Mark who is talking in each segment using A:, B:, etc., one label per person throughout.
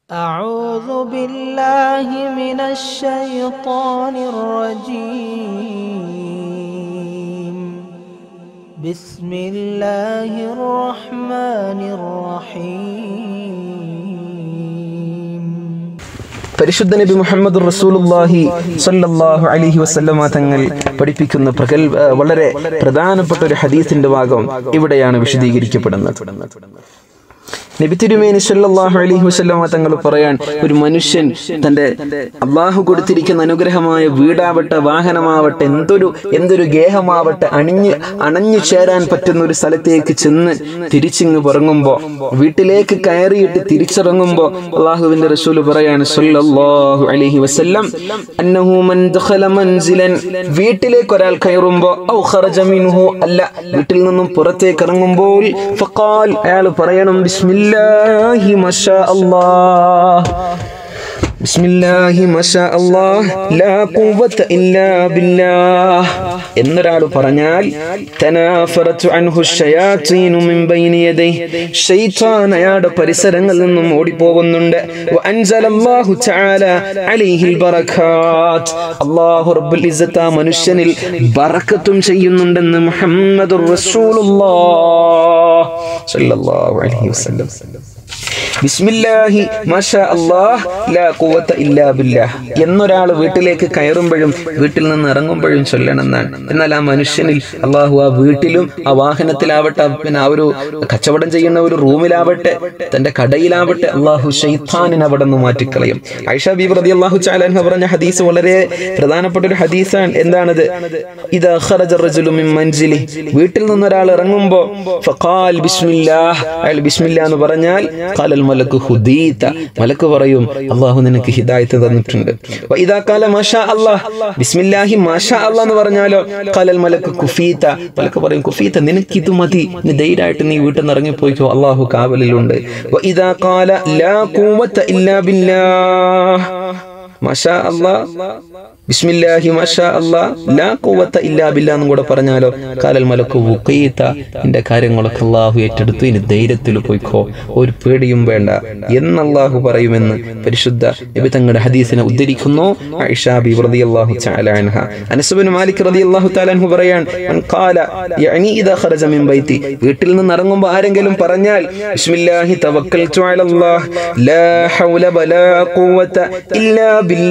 A: أعوذ بالله من الشيطان الرجيم بسم الله الرحمن الرحيم
B: പരിശുദ്ധ നബി മുഹമ്മദ് റസൂലുള്ളാഹി സ്വല്ലല്ലാഹു അലൈഹി വസല്ലമ തങ്ങൾ പഠിപ്പിക്കുന്ന പ്രഗൽ വളരെ പ്രധാനപ്പെട്ട ഒരു ഹദീസിന്റെ ഭാഗം ഇവിടെയാണ് വിശദീകരിക്കപ്പെടുന്നത് നബി തിരുമേനി സല്ലല്ലാഹു അലൈഹി വസല്ലമ തങ്ങൾ പറയാൻ ഒരു മനുഷ്യൻ തന്റെ അള്ളാഹു കൊടുത്തിരിക്കുന്ന അനുഗ്രഹമായ വീടാവട്ടെ വാഹനമാവട്ടെ എന്തൊരു എന്തൊരു ഗേഹമാവട്ടെ അണിഞ്ഞ് അണഞ്ഞു ചേരാൻ പറ്റുന്ന ഒരു സ്ഥലത്തേക്ക് ചെന്ന് തിരിച്ചിങ്ങ് പുറങ്ങുമ്പോ വീട്ടിലേക്ക് കയറിയിട്ട് തിരിച്ചിറങ്ങുമ്പോ അള്ളാഹുവിന്റെ റസൂൽ പറയാണ് സല്ലല്ലാഹു അലൈഹി വസല്ലം അന്നഹു മൻ ദഖല മൻസിലൻ വീട്ടിലേക്ക് ഒരാൾ കയറുമ്പോ ഔ ഖറജ മിൻഹു അല്ല വീട്ടിൽ നിന്നും പുറത്തേക്ക് ഇറങ്ങുമ്പോൾ ഫഖാൽ അയാൾ പറയണം ബിസ്മില്ലാഹി മഷാ അല്ലാഹ് ബിസ്മില്ലാഹി മഷാ അല്ലാഹ് ലാ ഖുവത ഇല്ലാ ബില്ലാഹ് എന്നൊരാൾ പറഞ്ഞാൽ തനാഫറതു അൻഹു ശയാത്തീനു മിൻ ബൈനി യദൈഹി ശൈത്താൻ അയാളുടെ പരിസരങ്ങളിൽ നിന്നും ഓടിപ്പോകുന്നുണ്ട് വ അൻസലല്ലാഹു തആല അലൈഹിൽ ബറകാത്ത് അല്ലാഹു റബ്ബുൽ ഇസ്സത്ത് ആ മനുഷ്യനിൽ ബറക്കത്തും ചെയ്യുന്നുണ്ടെന്ന് മുഹമ്മദുർ റസൂലുള്ളാഹ് സ്വല്ലല്ലാഹു അലൈഹി വസല്ലം ബിസ്മില്ലാഹി മാഷാ അല്ലാഹ് ലാ ഖുവത ഇല്ലാ ബില്ലാഹ് എന്നൊരാൾ വീട്ടിലേക്ക് കയറുമ്പോഴും വീട്ടിൽ നിന്ന് ഇറങ്ങുമ്പോഴും ചൊല്ലണമെന്നാണ് എന്നാൽ ആ മനുഷ്യനിൽ അള്ളാഹു ആ വീട്ടിലും ആ വാഹനത്തിലാവട്ടെ പിന്നെ ആ ഒരു കച്ചവടം ചെയ്യുന്ന ഒരു റൂമിലാവട്ടെ തന്റെ കടയിലാവട്ടെ അള്ളാഹു ഷെയ്ത്താനിനെ അവിടെ നിന്ന് മാറ്റിക്കളയും ഐഷ ബീബ് റതി അള്ളാഹു ചാലാൻഹ പറഞ്ഞ ഹദീസ് വളരെ പ്രധാനപ്പെട്ട ഒരു ഹദീസാണ് എന്താണത് ഇത് മൻസിലി വീട്ടിൽ നിന്ന് ഒരാൾ ഇറങ്ങുമ്പോ ഫഖാൽ ബിസ്മില്ലാഹ് അയാൾ ബിസ്മില്ലാ എന്ന് പറഞ്ഞാൽ ഖാലൽ മലക്ക് ഹുദീത മലക്ക് പറയും അള്ളാഹു നിനക്ക് ഹിദായത്ത് തന്നിട്ടുണ്ട് വ ഇദാ ഖാല മാഷാ അല്ലാഹ് ബിസ്മില്ലാഹി മാഷാ അല്ലാഹ് എന്ന് പറഞ്ഞാലോ ഖാലൽ മലക്ക് കുഫീത മലക്ക് പറയും കുഫീത നിനക്ക് ഇത് മതി നീ ധൈര്യമായിട്ട് നീ വീട്ടിൽ നിന്ന് ഇറങ്ങിപ്പോയിക്കോ അള്ളാഹു കാവലിലുണ്ട് വ ഇദാ ഖാല ലാ ഖുവത ഇല്ലാ ബില്ലാഹ് മാഷാ അല്ലാഹ് ബിസ്മില്ലാഹി മാഷാ അല്ലാ ലാ ഖുവത ഇല്ലാ ബില്ലാ എന്നും കൂടെ പറഞ്ഞാലോ കാലൽ മലക്ക് വുഖീത നിന്റെ കാര്യങ്ങളൊക്കെ അള്ളാഹു ഏറ്റെടുത്തു ഇനി ധൈര്യത്തിൽ പോയിക്കോ ഒരു പേടിയും വേണ്ട എന്ന് അള്ളാഹു പറയുമെന്ന് പരിശുദ്ധ നബി തങ്ങളുടെ ഹദീസിനെ ഉദ്ധരിക്കുന്നു ആയിഷ ബി റളിയല്ലാഹു തആല അൻഹ അനസ് ബിൻ മാലിക് റളിയല്ലാഹു തആല അൻഹു പറയാൻ മൻ ഖാല യഅനി ഇദാ ഖറജ മിൻ ബൈതി വീട്ടിൽ നിന്ന് ഇറങ്ങുമ്പോൾ ആരെങ്കിലും പറഞ്ഞാൽ ബിസ്മില്ലാഹി തവക്കൽതു അലല്ലാഹ് ലാ ഹൗല വലാ ഖുവത ഇല്ലാ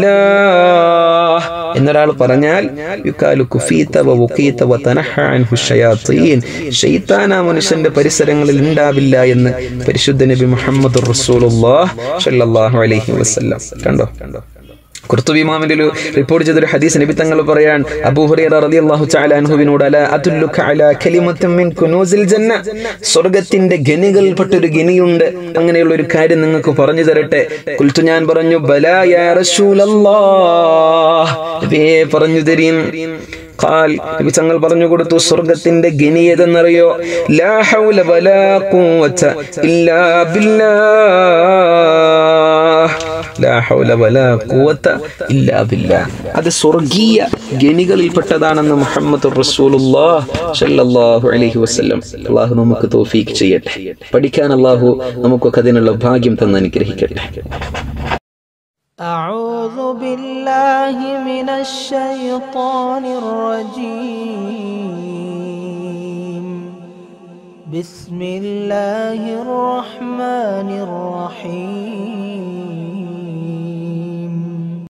B: ബില്ലാഹ് എന്നൊരാൾ പറഞ്ഞാൽ യുക്കാലു കുഫീത വ വുഖീത വ തനഹ അൻഹു ശയാത്തീൻ ശൈത്താൻ ആ മനുഷ്യന്റെ പരിസരങ്ങളിൽ ഉണ്ടാവില്ല എന്ന് പരിശുദ്ധ നബി മുഹമ്മദ് റസൂലുള്ളാഹ് സ്വല്ലല്ലാഹു അലൈഹി വസല്ലം കണ്ടോ കുർത്തുബി ഇമാമിന്റെ ഒരു റിപ്പോർട്ട് ചെയ്തൊരു ഹദീസ് നബി തങ്ങൾ പറയാൻ അബൂ ഹുറൈറ റളിയല്ലാഹു തആല അൻഹുവിനോട് അല അതുല്ലുക അലാ കലിമത്തും മിൻ കുനൂസിൽ ജന്ന സ്വർഗ്ഗത്തിന്റെ ഗനികൾപ്പെട്ട ഒരു ഗനിയുണ്ട് അങ്ങനെയുള്ള ഒരു കാര്യം നിങ്ങൾക്ക് പറഞ്ഞു തരട്ടെ കുൽത്തു ഞാൻ പറഞ്ഞു ബലാ യാ റസൂലല്ലാഹ് നബിയേ പറഞ്ഞു തരീം ഖാൽ നബി തങ്ങൾ പറഞ്ഞു കൊടുത്തു സ്വർഗത്തിന്റെ ഗനി ഏതെന്നറിയോ ലാ ഹൗല വലാ ഖുവത ഇല്ലാ ബില്ലാഹ് ലാ ഹൗല വലാ ഖുവത ഇല്ലാ ബില്ലാഹ് അത് സ്വർഗീയ ഗനികളിൽപ്പെട്ടതാണെന്ന് മുഹമ്മദ് റസൂലുള്ളാഹ് സ്വല്ലല്ലാഹു അലൈഹി വസല്ലം അല്ലാഹു നമുക്ക് തൗഫീഖ് ചെയ്യട്ടെ പഠിക്കാൻ അല്ലാഹു നമുക്കൊക്കെ അതിനുള്ള ഭാഗ്യം തന്ന് അനുഗ്രഹിക്കട്ടെ
A: أعوذ بالله من الشيطان الرجيم بسم الله الرحمن الرحيم